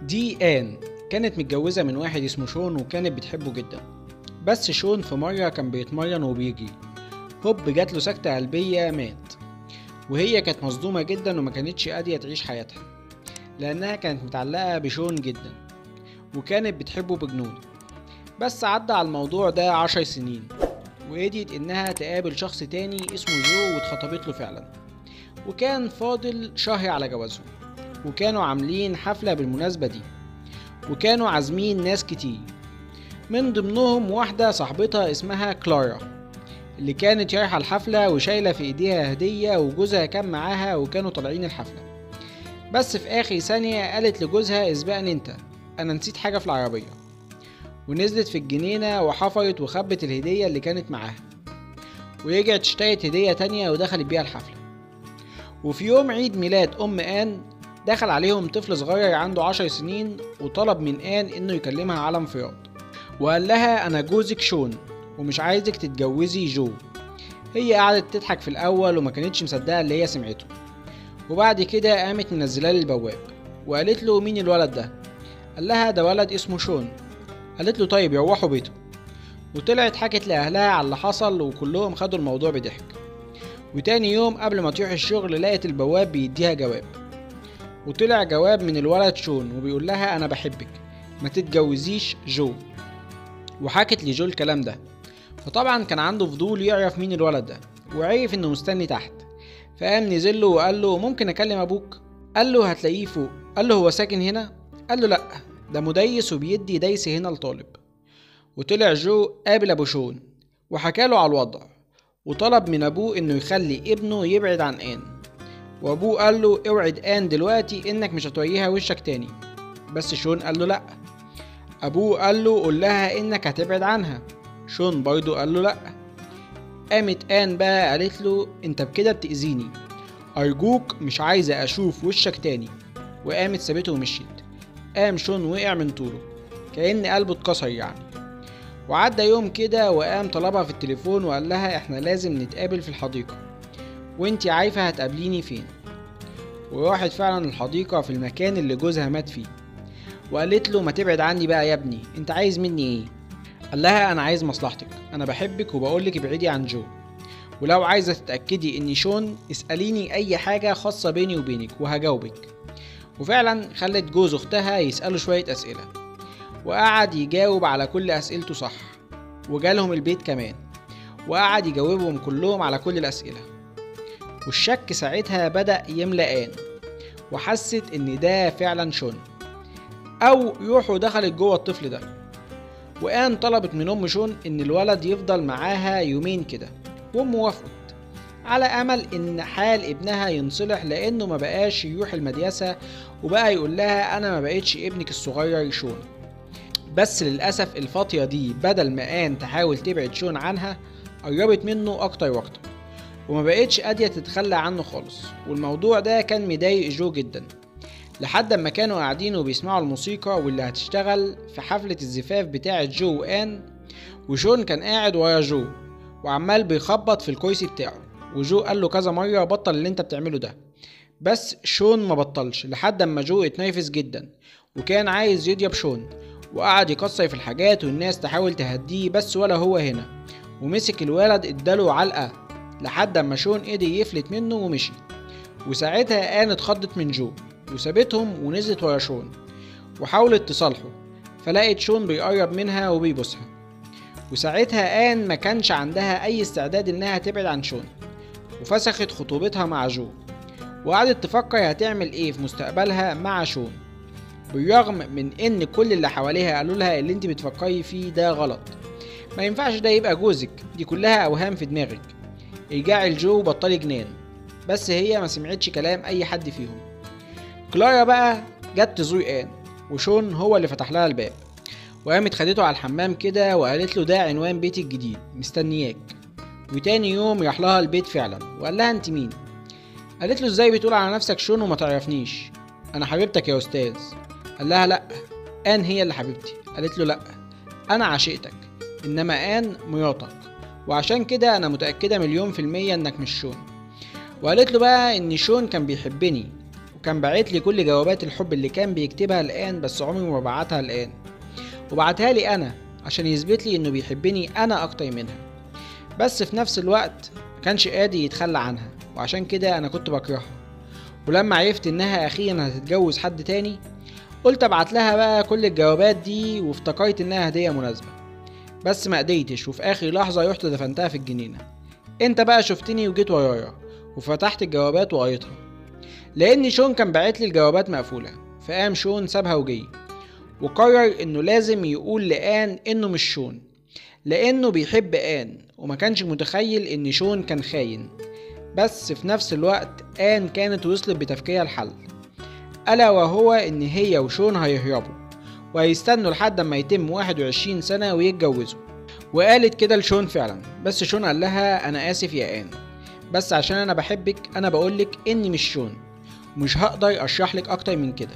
دي آن كانت متجوزة من واحد اسمه شون وكانت بتحبه جدا بس شون في مرة كان بيتمرن وبيجري هوب جات له سكتة قلبية مات وهي كانت مصدومة جدا وما كانتش قادرة تعيش حياتها لأنها كانت متعلقة بشون جدا وكانت بتحبه بجنون بس عدى على الموضوع ده عشر سنين وقدرت إنها تقابل شخص تاني اسمه جو واتخطبت له فعلا وكان فاضل شهر على جوازهم وكانوا عاملين حفلة بالمناسبة دي وكانوا عازمين ناس كتير من ضمنهم واحدة صاحبتها اسمها كلارا اللي كانت رايحة الحفلة وشايلة في ايديها هدية وجوزها كان معاها وكانوا طالعين الحفلة بس في آخر ثانية قالت لجوزها اسبقني انت أنا نسيت حاجة في العربية ونزلت في الجنينة وحفرت وخبت الهدية اللي كانت معاها ورجعت اشترت هدية تانية ودخلت بيها الحفلة وفي يوم عيد ميلاد أم آن دخل عليهم طفل صغير عنده عشر سنين وطلب من آن إنه يكلمها على انفراد وقال لها أنا جوزك شون ومش عايزك تتجوزي جو هي قعدت تضحك في الأول وما كانتش مصدقة اللي هي سمعته وبعد كده قامت منزلاه للبواب وقالت له مين الولد ده قال لها ده ولد اسمه شون قالت له طيب يروحوا بيته وطلعت حكت لأهلها على اللي حصل وكلهم خدوا الموضوع بضحك وتاني يوم قبل ما تروح الشغل لقت البواب بيديها جواب وطلع جواب من الولد شون وبيقول لها أنا بحبك ما تتجوزيش جو وحكت لجو الكلام ده فطبعا كان عنده فضول يعرف مين الولد ده وعرف انه مستني تحت فقام نزل له وقال له ممكن اكلم ابوك قال له هتلاقيه فوق قال له هو ساكن هنا قال له لا ده مديس وبيدي ديس هنا لطالب وطلع جو قابل ابو شون وحكى له على الوضع وطلب من ابوه انه يخلي ابنه يبعد عن ان وابوه قال له اوعد ان دلوقتي انك مش هتوريها وشك تاني بس شون قال له لا ابوه قال له قول لها انك هتبعد عنها شون برضه قال له لا قامت ان بقى قالت له انت بكده بتأذيني ارجوك مش عايزه اشوف وشك تاني وقامت سابته ومشيت قام شون وقع من طوله كأن قلبه اتكسر يعني وعدى يوم كده وقام طلبها في التليفون وقال لها احنا لازم نتقابل في الحديقة وانتي عارفة هتقابليني فين وراحت فعلا الحديقة في المكان اللي جوزها مات فيه وقالت له ما تبعد عني بقى يا ابني انت عايز مني ايه قال لها انا عايز مصلحتك انا بحبك وبقولك ابعدي عن جو ولو عايزة تتأكدي اني شون اسأليني اي حاجة خاصة بيني وبينك وهجاوبك وفعلا خلت جوز اختها يسأله شوية اسئلة وقعد يجاوب على كل اسئلته صح وجالهم البيت كمان وقعد يجاوبهم كلهم على كل الاسئلة والشك ساعتها بدأ يملى آن وحست ان ده فعلا شون او روحه دخلت جوه الطفل ده وآن طلبت من أم شون إن الولد يفضل معاها يومين كده وأمه وافقت على أمل إن حال ابنها ينصلح لأنه ما بقاش يروح المدرسة وبقى يقول لها أنا ما بقتش ابنك الصغير شون بس للأسف الفترة دي بدل ما آن تحاول تبعد شون عنها قربت منه أكتر وأكتر وما بقتش قادرة تتخلى عنه خالص والموضوع ده كان مضايق جو جدا لحد ما كانوا قاعدين وبيسمعوا الموسيقى واللي هتشتغل في حفلة الزفاف بتاعة جو وآن وشون كان قاعد ورا جو وعمال بيخبط في الكرسي بتاعه وجو قال له كذا مرة بطل اللي انت بتعمله ده بس شون ما بطلش لحد اما جو اتنرفز جدا وكان عايز يضرب شون وقعد يكسر في الحاجات والناس تحاول تهديه بس ولا هو هنا ومسك الولد اداله علقة لحد اما شون قدر يفلت منه ومشي وساعتها آن اتخضت من جو وسابتهم ونزلت ورا شون وحاولت تصالحه فلقت شون بيقرب منها وبيبوسها وساعتها آن ما كانش عندها أي استعداد إنها تبعد عن شون وفسخت خطوبتها مع جو وقعدت تفكر هتعمل إيه في مستقبلها مع شون بالرغم من إن كل اللي حواليها قالوا لها اللي انت بتفكري فيه ده غلط ما ينفعش ده يبقى جوزك دي كلها أوهام في دماغك ارجعي لجو وبطلي جنان بس هي ما سمعتش كلام أي حد فيهم كلارا بقى جت تزور آن وشون هو اللي فتح لها الباب وقامت خدته على الحمام كده وقالت له ده عنوان بيتي الجديد مستنياك وتاني يوم راح لها البيت فعلا وقال لها انت مين قالت له ازاي بتقول على نفسك شون وما تعرفنيش انا حبيبتك يا استاذ قال لها لا ان هي اللي حبيبتي قالت له لا انا عشقتك انما ان مراتك وعشان كده انا متاكده مليون في الميه انك مش شون وقالت له بقى ان شون كان بيحبني كان باعت لي كل جوابات الحب اللي كان بيكتبها الآن بس عمري ما بعتها الآن وبعتها لي أنا عشان يثبت لي إنه بيحبني أنا أكتر منها بس في نفس الوقت مكانش قادر يتخلى عنها وعشان كده أنا كنت بكرهها ولما عرفت إنها أخيرا هتتجوز حد تاني قلت ابعت لها بقى كل الجوابات دي وافتكرت إنها هدية مناسبة بس ما قدرتش وفي آخر لحظة رحت دفنتها في الجنينة انت بقى شفتني وجيت ورايا وفتحت الجوابات وقريتها لان شون كان باعت لي الجوابات مقفوله فقام شون سابها وجي وقرر انه لازم يقول لآن انه مش شون لانه بيحب آن وما كانش متخيل ان شون كان خاين بس في نفس الوقت آن كانت وصلت بتفكيرها الحل ألا وهو إن هي وشون هيهربوا وهيستنوا لحد ما يتم 21 سنة ويتجوزوا وقالت كده لشون فعلا بس شون قال لها أنا آسف يا آن بس عشان أنا بحبك أنا بقولك إني مش شون مش هقدر أشرح لك أكتر من كده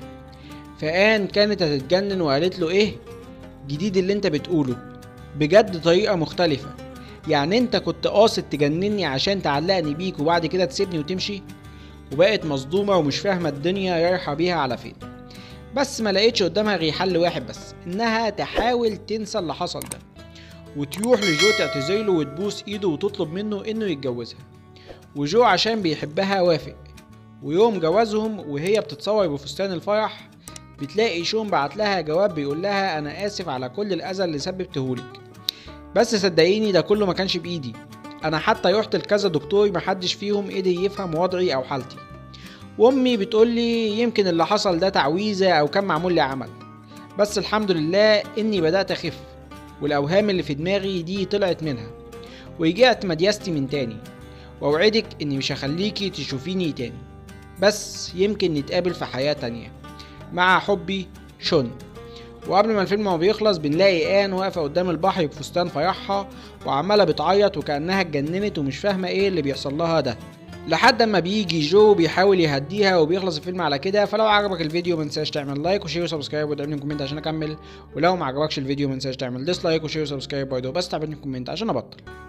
فآن كانت هتتجنن وقالت له إيه جديد اللي أنت بتقوله بجد طريقة مختلفة يعني أنت كنت قاصد تجنني عشان تعلقني بيك وبعد كده تسيبني وتمشي وبقت مصدومة ومش فاهمة الدنيا رايحة بيها على فين بس ما لقيتش قدامها غير حل واحد بس انها تحاول تنسى اللي حصل ده وتروح لجو تعتذر له وتبوس ايده وتطلب منه انه يتجوزها وجو عشان بيحبها وافق ويوم جوازهم وهي بتتصور بفستان الفرح بتلاقي شون بعت لها جواب بيقول لها انا اسف على كل الاذى اللي سببتهولك بس صدقيني ده كله ما كانش بايدي انا حتى رحت لكذا دكتور محدش فيهم قدر يفهم وضعي او حالتي وامي بتقولي يمكن اللي حصل ده تعويذه او كان معمول لي عمل بس الحمد لله اني بدات اخف والاوهام اللي في دماغي دي طلعت منها ورجعت مدياستي من تاني واوعدك اني مش هخليكي تشوفيني تاني بس يمكن نتقابل في حياه تانية مع حبي شون وقبل ما الفيلم ما بيخلص بنلاقي آن واقفة قدام البحر بفستان فرحها وعمالة بتعيط وكأنها اتجننت ومش فاهمة ايه اللي بيحصل لها ده لحد ما بيجي جو بيحاول يهديها وبيخلص الفيلم على كده فلو عجبك الفيديو منساش تعمل لايك وشير وسبسكرايب وتعمل كومنت عشان اكمل ولو ما عجبكش الفيديو منساش تعمل ديسلايك وشير وسبسكرايب برضه بس تعمل كومنت عشان ابطل